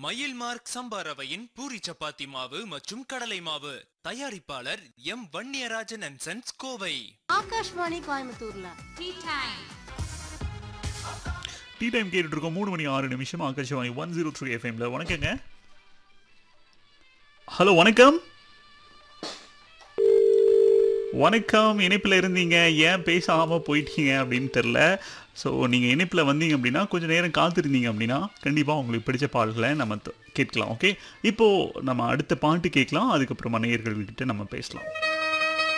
மயில் மார்க் சம்பா ரவையின் பூரி சப்பாத்தி மாவு மற்றும் கடலை மாவு தயாரிப்பாளர் M Vanniyarajan and sons Kovai Akashvani கோயம்புத்தூர்ல டீ டைம் டீ டைம் கேட்டுட்டு இருக்கோம் மூணு மணி ஆறு நிமிஷம் ஆகாஷவாணி ஒன் ஜீரோ த்ரீ எஃப்எம்ல வணக்கங்க ஹலோ வணக்கம் வணக்கம் இணைப்பில் இருந்தீங்க ஏன் பேசாமல் போயிட்டீங்க அப்படின்னு தெரில ஸோ நீங்கள் இணைப்பில் வந்தீங்க அப்படின்னா கொஞ்சம் நேரம் காத்திருந்தீங்க அப்படின்னா கண்டிப்பாக உங்களுக்கு பிடிச்ச பாடல்களை நம்ம த- கேட்கலாம் ஓகே இப்போது நம்ம அடுத்த பாட்டு கேட்கலாம் அதுக்கப்புறமா நேயர்கள்கிட்ட நம்ம பேசலாம்